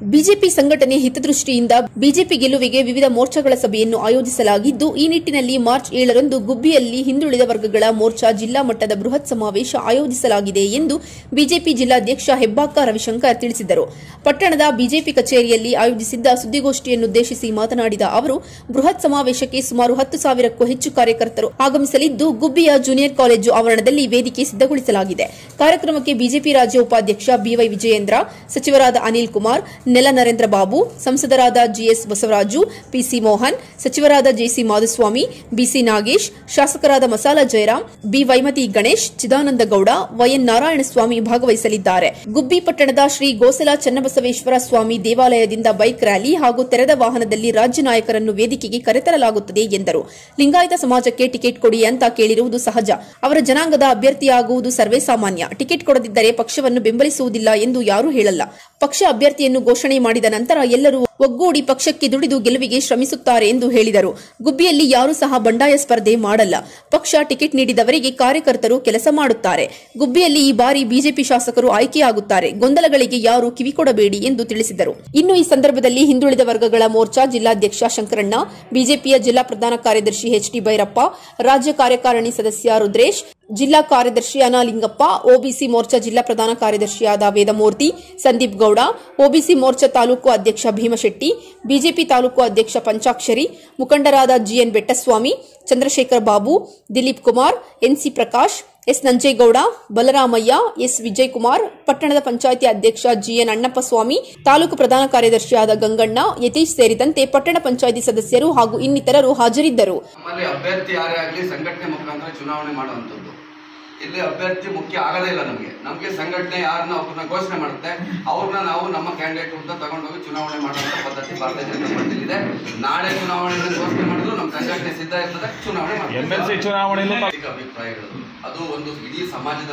BJP ಸಂಘಟನೆ ಹಿತದೃಷ್ಟಿಯಿಂದ BJP ಗೆಲುವಿಗೆ ವಿವಿಧ ಮೋರ್ಚಾಗಳ ಸಭೆಯನ್ನು ಆಯೋಜಿಸಲಾಗಿದ್ದು ಈ ನಿಟ್ಟಿನಲ್ಲಿ ಮಾರ್ಚ್ ಏಳರಂದು ಗುಬ್ಬಿಯಲ್ಲಿ ಹಿಂದುಳಿದ ವರ್ಗಗಳ ಮೋರ್ಚಾ ಜಿಲ್ಲಾ ಮಟ್ಟದ ಬೃಹತ್ ಸಮಾವೇಶ ಆಯೋಜಿಸಲಾಗಿದೆ ಎಂದು ಬಿಜೆಪಿ ಜಿಲ್ಲಾಧ್ಯಕ್ಷ ಹೆಬ್ಬಾಕ ರವಿಶಂಕರ್ ತಿಳಿಸಿದರು ಪಟ್ಟಣದ ಬಿಜೆಪಿ ಕಚೇರಿಯಲ್ಲಿ ಆಯೋಜಿಸಿದ್ದ ಸುದ್ದಿಗೋಷ್ಠಿಯನ್ನುದ್ದೇಶಿಸಿ ಮಾತನಾಡಿದ ಅವರು ಬೃಹತ್ ಸಮಾವೇಶಕ್ಕೆ ಸುಮಾರು ಹತ್ತು ಸಾವಿರಕ್ಕೂ ಹೆಚ್ಚು ಕಾರ್ಯಕರ್ತರು ಆಗಮಿಸಲಿದ್ದು ಗುಬ್ಬಿಯ ಜೂನಿಯರ್ ಕಾಲೇಜು ಆವರಣದಲ್ಲಿ ವೇದಿಕೆ ಸಿದ್ದಗೊಳಿಸಲಾಗಿದೆ ಕಾರ್ಯಕ್ರಮಕ್ಕೆ ಬಿಜೆಪಿ ರಾಜ್ಯ ಉಪಾಧ್ಯಕ್ಷ ಬಿವೈ ವಿಜಯೇಂದ್ರ ಸಚಿವರಾದ ಅನಿಲ್ ಕುಮಾರ್ ನೆಲ ನರೇಂದ್ರ ಬಾಬು ಸಂಸದರಾದ ಜಿಎಸ್ ಬಸವರಾಜು ಪಿಸಿ ಮೋಹನ್ ಸಚಿವರಾದ ಜೆಸಿ ಮಾಧುಸ್ವಾಮಿ ಬಿಸಿ ನಾಗೇಶ್ ಶಾಸಕರಾದ ಮಸಾಲ ಜಯರಾಮ್ ಬಿ ವೈಮತಿ ಗಣೇಶ್ ಚಿದಾನಂದ ಗೌಡ ವೈಎನ್ ನಾರಾಯಣಸ್ವಾಮಿ ಭಾಗವಹಿಸಲಿದ್ದಾರೆ ಗುಬ್ಬಿ ಪಟ್ಟಣದ ಶ್ರೀ ಗೋಸಲ ಚನ್ನಬಸವೇಶ್ವರ ಸ್ವಾಮಿ ದೇವಾಲಯದಿಂದ ಬೈಕ್ ರ್ಯಾಲಿ ಹಾಗೂ ತೆರೆದ ವಾಹನದಲ್ಲಿ ರಾಜ್ಯ ನಾಯಕರನ್ನು ವೇದಿಕೆಗೆ ಕರೆತರಲಾಗುತ್ತದೆ ಎಂದರು ಲಿಂಗಾಯತ ಸಮಾಜಕ್ಕೆ ಟಿಕೆಟ್ ಕೊಡಿ ಅಂತ ಕೇಳಿರುವುದು ಸಹಜ ಅವರ ಜನಾಂಗದ ಅಭ್ಯರ್ಥಿಯಾಗುವುದು ಸರ್ವೇ ಸಾಮಾನ್ಯ ಟಿಕೆಟ್ ಕೊಡದಿದ್ದರೆ ಪಕ್ಷವನ್ನು ಬೆಂಬಲಿಸುವುದಿಲ್ಲ ಎಂದು ಯಾರೂ ಹೇಳಲ್ಲ ಪಕ್ಷ ಅಭ್ಯರ್ಥಿಯನ್ನು ಘೋಷಣೆ ಮಾಡಿದ ನಂತರ ಎಲ್ಲರೂ ಒಗ್ಗೂಡಿ ಪಕ್ಷಕ್ಕೆ ದುಡಿದು ಗೆಲುವಿಗೆ ಶ್ರಮಿಸುತ್ತಾರೆ ಎಂದು ಹೇಳಿದರು ಗುಬ್ಬಿಯಲ್ಲಿ ಯಾರೂ ಸಹ ಬಂಡಾಯ ಸ್ಪರ್ಧೆ ಮಾಡಲ್ಲ ಪಕ್ಷ ಟಿಕೆಟ್ ನೀಡಿದವರಿಗೆ ಕಾರ್ಯಕರ್ತರು ಕೆಲಸ ಮಾಡುತ್ತಾರೆ ಗುಬ್ಬಿಯಲ್ಲಿ ಈ ಬಾರಿ ಬಿಜೆಪಿ ಶಾಸಕರು ಆಯ್ಕೆಯಾಗುತ್ತಾರೆ ಗೊಂದಲಗಳಿಗೆ ಯಾರು ಕಿವಿಕೊಡಬೇಡಿ ಎಂದು ತಿಳಿಸಿದರು ಇನ್ನು ಈ ಸಂದರ್ಭದಲ್ಲಿ ಹಿಂದುಳಿದ ವರ್ಗಗಳ ಮೋರ್ಚಾ ಜಿಲ್ಲಾಧ್ಯಕ್ಷ ಶಂಕರಣ್ಣ ಬಿಜೆಪಿಯ ಜಿಲ್ಲಾ ಪ್ರಧಾನ ಕಾರ್ಯದರ್ಶಿ ಎಚ್ಡಿ ಭೈರಪ್ಪ ರಾಜ್ಯ ಕಾರ್ಯಕಾರಿಣಿ ಸದಸ್ಯ ರುದ್ರೇಶ್ ಜಿಲ್ಲಾ ಕಾರ್ಯದರ್ಶಿ ಅನಾಲಿಂಗಪ್ಪ ಒಬಿಸಿ ಮೋರ್ಚಾ ಜಿಲ್ಲಾ ಪ್ರಧಾನ ಕಾರ್ಯದರ್ಶಿಯಾದ ವೇದಮೂರ್ತಿ ಸಂದೀಪ್ ಗೌಡ ಒಬಿಸಿ ಮೋರ್ಚಾ ತಾಲೂಕು ಅಧ್ಯಕ್ಷ ಭೀಮಶೆಟ್ಟಿ ಬಿಜೆಪಿ ತಾಲೂಕು ಅಧ್ಯಕ್ಷ ಪಂಚಾಕ್ಷರಿ ಮುಖಂಡರಾದ G N Bettaswamy Chandrashekar Babu Dilip Kumar N C Prakash S Nanjegowda Balaramaiah S Vijayakumar ಪಟ್ಟಣದ ಪಂಚಾಯಿತಿ ಅಧ್ಯಕ್ಷ ಜಿಎನ್ ಅಣ್ಣಪ್ಪಸ್ವಾಮಿ ತಾಲೂಕು ಪ್ರಧಾನ ಕಾರ್ಯದರ್ಶಿಯಾದ ಗಂಗಣ್ಣ ಯತೀಶ್ ಸೇರಿದಂತೆ ಪಟ್ಟಣ ಪಂಚಾಯಿತಿ ಸದಸ್ಯರು ಹಾಗೂ ಇನ್ನಿತರರು ಹಾಜರಿದ್ದರು ನಮ್ಮಲ್ಲಿ ಅಭ್ಯರ್ಥಿ ಯಾರೇ ಆಗಲಿ ಸಂಘಟನೆ ಮುಖಾಂತರ ಚುನಾವಣೆ ಮಾಡುವಂಥದ್ದು ಇಲ್ಲಿ ಅಭ್ಯರ್ಥಿ ಮುಖ್ಯ ಆಗದೇ ಇಲ್ಲ ನಮಗೆ ನಮಗೆ ಸಂಘಟನೆ ಯಾರನ್ನ ಒಬ್ಬರನ್ನ ಘೋಷಣೆ ಮಾಡುತ್ತೆ ಅವ್ರನ್ನ ನಾವು ನಮ್ಮ ಕ್ಯಾಂಡಿಡೇಟ್ ಅಂತ ತಗೊಂಡೋಗಿ ಚುನಾವಣೆ ಮಾಡುವಂಥ ಪದ್ಧತಿ ಭಾರತೀಯ ಜನತಾ ಪಾರ್ಟಿಲಿದೆ ನಾಳೆ ಚುನಾವಣೆ ಘೋಷಣೆ ಮಾಡಿದ್ರು ನಮ್ಮ ಸಂಘಟನೆ ಸಿದ್ಧ ಇರ್ತದೆ ಚುನಾವಣೆ ಮಾಡ್ತೀವಿ. ಎಂ ಎಲ್ ಸಿ ಚುನಾವಣೆಯಲ್ಲೂ ಪಾ- ವೈಯಕ್ತಿಕ ಅಭಿಪ್ರಾಯಗಳು ಅದು ಒಂದು ಇಡೀ ಸಮಾಜದ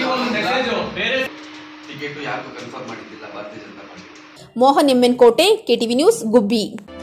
ಅಭಿಪ್ರಾಯ ಟಿಕೆಟ್ ಯಾರಿಗೂ ಕನ್ಫರ್ಮ್ ಮಾಡಿದ್ದಿಲ್ಲ Bharatiya Janata Party Mohan M N Kote KTV news ಗುಬ್ಬಿ